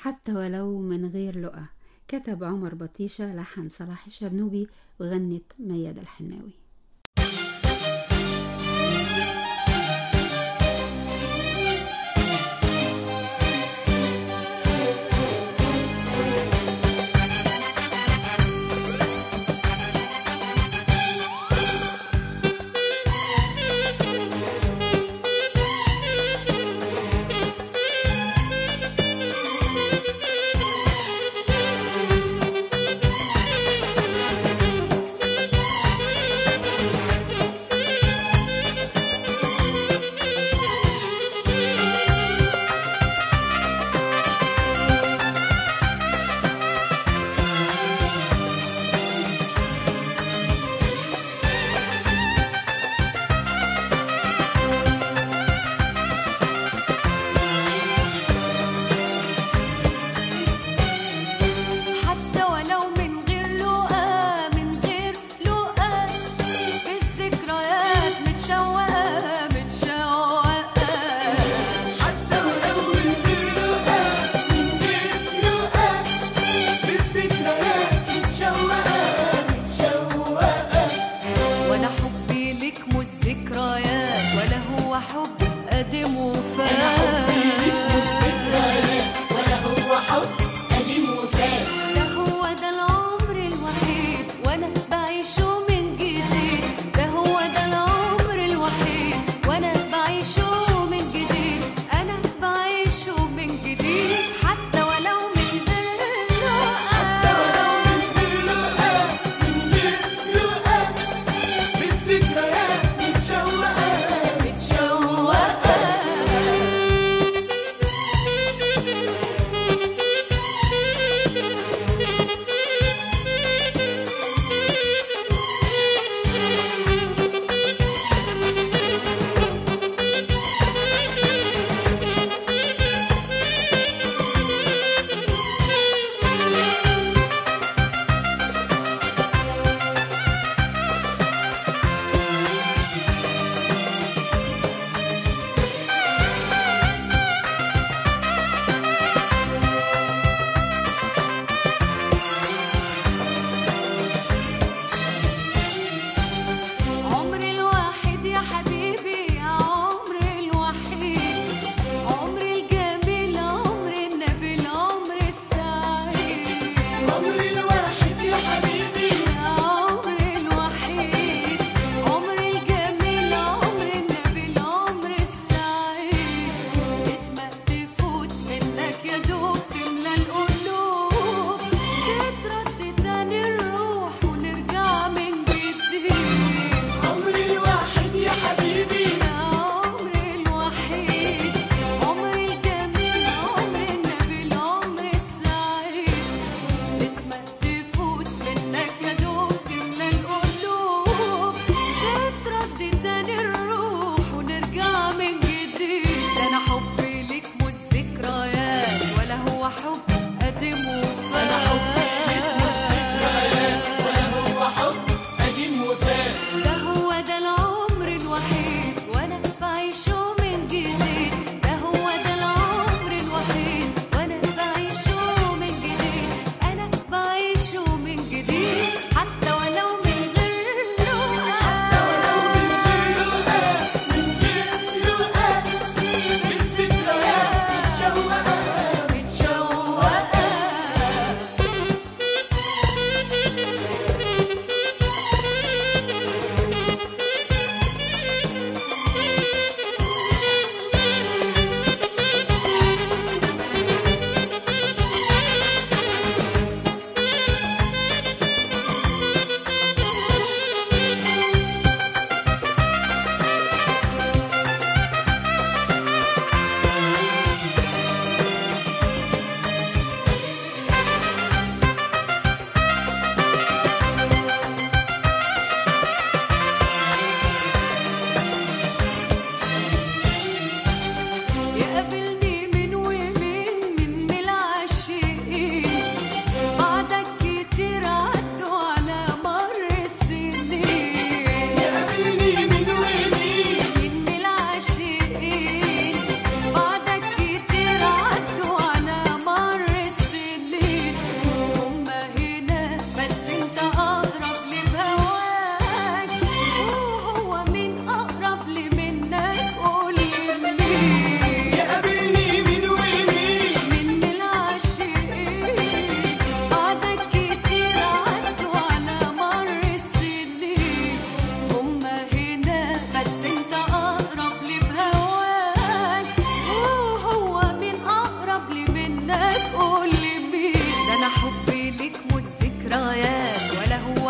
حتى ولو من غير لقى كتب عمر بطيشة لحن صلاح الشرنوبي وغنت ميادة الحناوي حتى ولو من غير لقا من غير لقا بالذكريات متشوقة متشوقة حتى ولو من غير لقا من غير لقا بالذكريات متشوقة متشوقة ولا حبي لك مش ذكريات ولا هو حب قديم وفات مش ذكريات ولا هو حب قديم وفات ده هو ده العمر الوحيد وانا بعيشه من جديد ده هو ده العمر الوحيد وانا بعيشه من جديد انا بعيشه من جديد حتى ولو من غير حتى ولو من غير لقا من غير لقا بالذكريات متشوقة متشوقة عمري الواحد يا حبيبي يا عمري الوحيد عمري الجميل عمري النبيل عمري السعيد عمري الواحد يا حبيبي يا عمري الوحيد عمري الجميل عمري النبيل عمري السعيد اسمك تفوت منك يا دوب تملى القلوب تترد تاني الروح ونرجع من جديد عمري الواحد يا حبيبي يا عمري الوحيد عمري الجميل عمري النبيل عمري السعيد اسمك تفوت منك يا دوب تملى القلوب تترد تاني الروح ونرجع من جديد ده انا حبي ليك مش ذكريات ولا هو حب قديم وفات أنا حبي ليك مش ذكريات ولا هو حب قديم وفات ده هو ده العمر الوحيد وانا بعيشه من جديد ده هو ده العمر الوحيد وانا بعيشه من جديد انا بعيشه من جديد حتى ولو من غير حتى ولو من غير لقا من غير لقا بالذكريات متشوقة متشوقة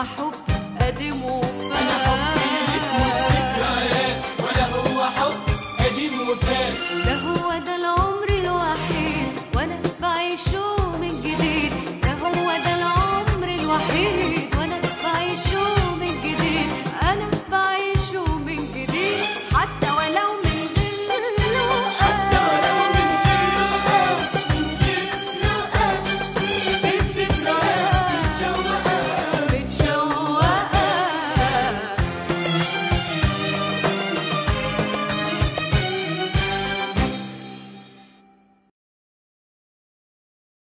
هو حب قديم انا حبي لك مش وفات ذكريات ولا هو حب قديم وفات ده هو ده العمر الوحيد وانا بعيشه